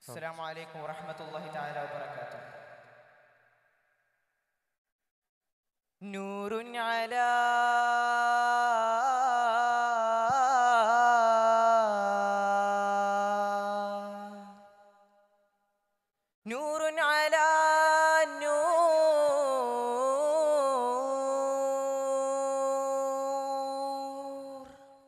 السلام عليكم ورحمة الله تعالى وبركاته نور على نور على نور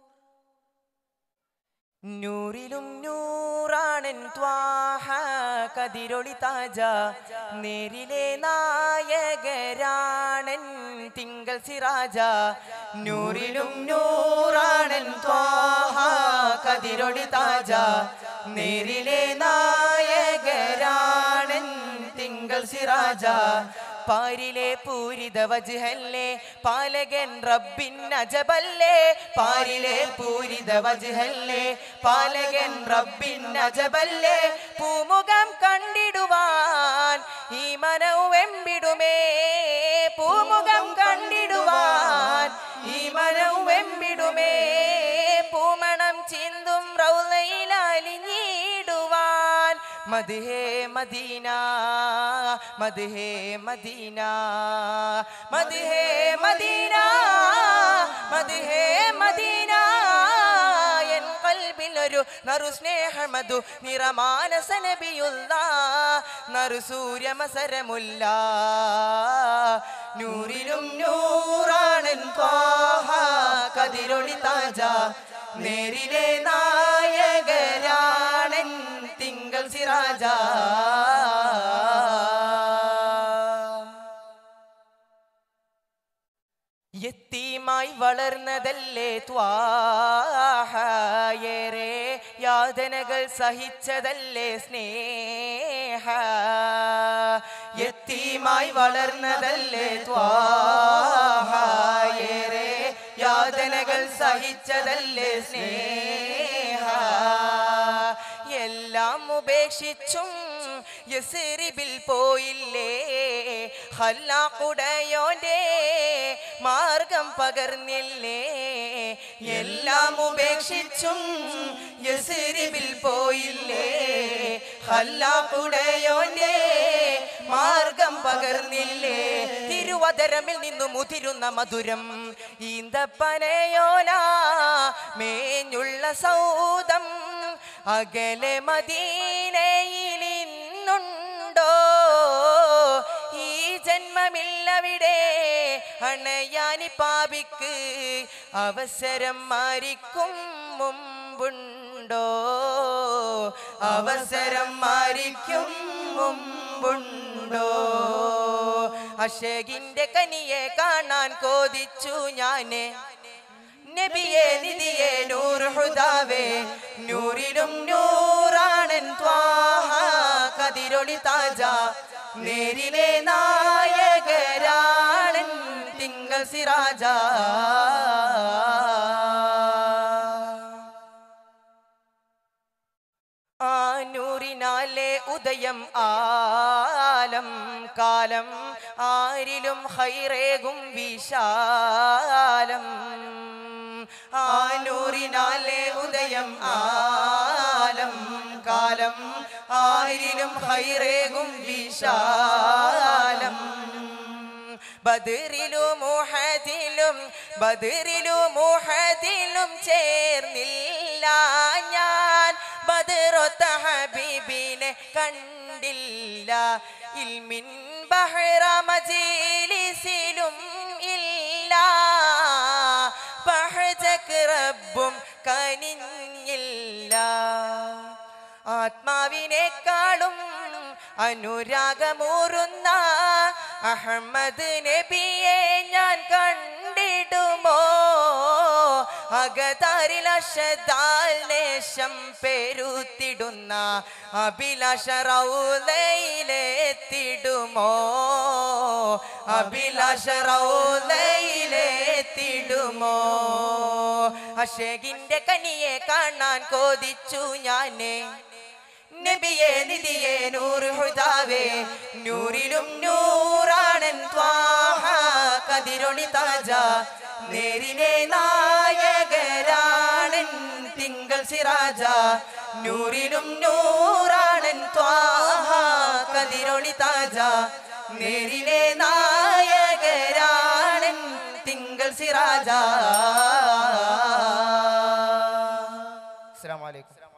നൂറിലും നൂറാണൻ ത്വാഹ കതിരൊളി താജ നേരിലെ നായകരാണൻ തിങ്കൾ സിറാജ നൂറിലും നൂറാണൻ ത്വാഹ കതിരൊളി താജ നേരിലെ നായകരാണൻ തിങ്കൾ സിറാജ പാരിലെ പൂരിത വജ്ഹല്ലേ പാലകൻ റബ്ബിൻ അജബല്ലേ പാരിലെ പൂരിത വജ്ഹല്ലേ പാലകൻ റബ്ബിൻ അജബല്ലേ പൂമുഖം കണ്ടിടുവാൻ ഈ മനവുവെമ്പിടുമേ പൂമുഖം കണ്ടിടുവാൻ ഈ മനവുവെമ്പിടുമേ പൂമണം ചിന്തും റൗലയിലലിഞ്ഞിടുവാൻ മദ്ഹേ മദീന മദ്ഹേ മദീന മദ്ഹേ മദീന മദ്ഹേ മദീന എൻ കൽബിലൊരു നറു സ്നേഹമധു നിറമാനസ നബിയുള്ള നറു സൂര്യമസരമുല്ല നൂറിലും നൂറാണൻ ത്വാഹ കതിരൊളി താജ നേരിലെ നായകരാണൻ തിങ്കൾ സിറാജ എത്തിയുമായി വളർന്നതല്ലേ ത്വാഹയേറെ യാതനകൾ സഹിച്ചതല്ലേ സ്നേഹ എത്തിയുമായി വളർന്നതല്ലേ ത്വാഹയേറെ യാതനകൾ സഹിച്ചതല്ലേ സ്നേഹ എല്ലാം ഉപേക്ഷിച്ചും യസരിബിൽ പോയില്ലേ ഹല്ലാക്കുടയോന്റെ മാർഗം പകർന്നില്ലേ എല്ലാം ഉപേക്ഷിച്ചും യസരിബിൽ പോയില്ലേ ഹല്ലാക്കുടയോന്റെ മാർഗം പകർന്നില്ലേ തിരുവതരമിൽ നിന്നു മുതിരുന്ന മധുരം ഈന്തപ്പനയോല മേഞ്ഞുള്ള സൗദം അകലെ മദീനയിൽ ഇന്നുണ്ടോ ഈ ജന്മമില്ലവിടെ അണയാനി പാപിക്ക് അവസരം മാറിക്കും മുമ്പുണ്ടോ അവസരം മാറിക്കും മുമ്പുണ്ടോ അശകിന്റെ കനിയെ കാണാൻ കോതിച്ചു ഞാന് നബിയെ നിധിയെ നൂറ് ഹുദാവേ നൂറിലും നൂറാണൻ ത്വാഹ കതിരൊളി താജ നേരിലെ നായകരാണൻ തിങ്കൾ സിറാജ ആ നൂറിനാലെ ഉദയം ആലം കാലം ആരിലും ഹൈറേകും വിശാലം ആ നൂറിനാലെ ഉദയം ആലം കാലം ആരിലും ഹൈറേകും വിശാലം ബദറിലും മുഹദിലും ബദറിലും മുഹദിലും ചേർന്നില്ല ഞാൻ ബദറൊത്ത ഹബീബിനെ കണ്ടില്ല ഇൽമിൻ ബഹ്റ മജീലിസിലും ഇല്ല ബഹജക്ക് റബ്ബും കനിഞ്ഞില്ല ആത്മാവിനേക്കാളും അനുരാഗമൂറുന്ന അഹമ്മദ് നബിയെ ഞാൻ കണ്ടിടുമോ അകതാരിൽ അഷദാൽ നേശം പെരുത്തിടുന്ന അഭിലാഷ റൗലയിലെത്തിടുമോ അഭിലാഷ റൗലയിലെത്തിടുമോ അഷകിന്റെ കനിയെ കാണാൻ കോതിച്ചു ഞാനേ നബിയെ നിധിയെ നൂറ് ഹുദാവേ നൂറിലും നൂറാണൻ ത്വാഹ കതിരൊളി താജ നേരിലെ നായകരാണൻ തിങ്കൾ സിറാജ നൂറിലും നൂറാണൻ ത്വാഹ കതിരൊളി താജ നേരിലെ നായകരാണൻ തിങ്കൾ സിറാജ അസ്സലാമു അലൈക്കും